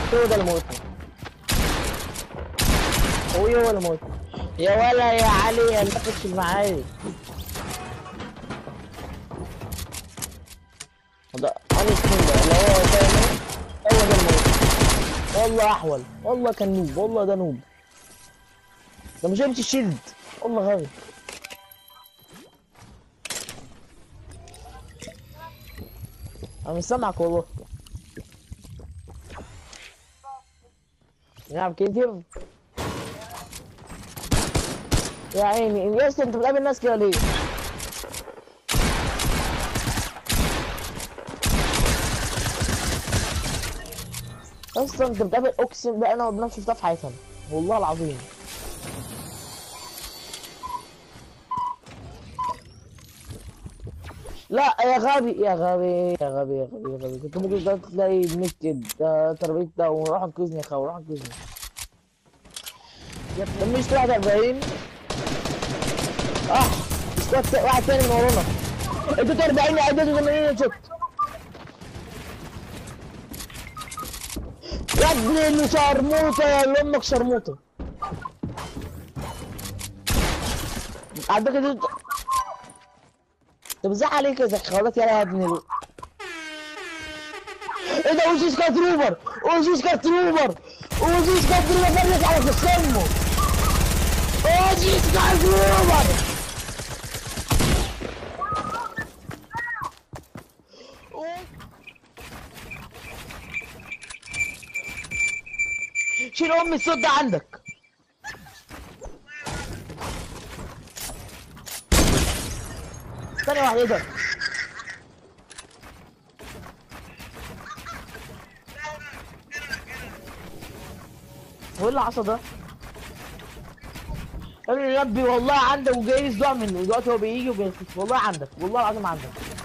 هو ده اللي موتني هو هو اللي موتني يا ولا يا علي يا اللي تاخدش معايا ده انا سكين ده اللي هو فاهم هو ده اللي موتني والله احول والله كان نوب والله ده نوب ده مش جابش الشيلد والله غبي انا مش سامعك والله نعم كتير يا عيني يا اسطى انت بتقابل ناس كده ليه؟ اصلا انت بتقابل اقسم بقى انا ما شفتها في حياتي والله العظيم لا يا غبي يا غبي يا غبي يا غبي يا غبي كنت ممكن ده تلاقي نكد ده تربيت ده وروح انقذني يا اخويا روح انقذني لما يشتري واحد 40 اه سكواد تا- واحد تاني من ورانا اديته 40 اديته 80 شوت يا ابني اللي شرموطه يا اللي امك شرموطه عندك اديته طب ازاي عليك يا زخارات يا ابني ال- ايه ده اوزيس كاتروبر اوزيس كاتروبر اوزيس كاتروبر فرق على جسمه اوزيس كاتروبر شيل ام الصوت ده عندك ثانية واحدة ايه ده؟ هو ايه اللي حصل ده؟ قال لي يا ربي والله عندك وجاي لي صداع منه دلوقتي هو بيجي وبيخف والله عندك والله العظيم عندك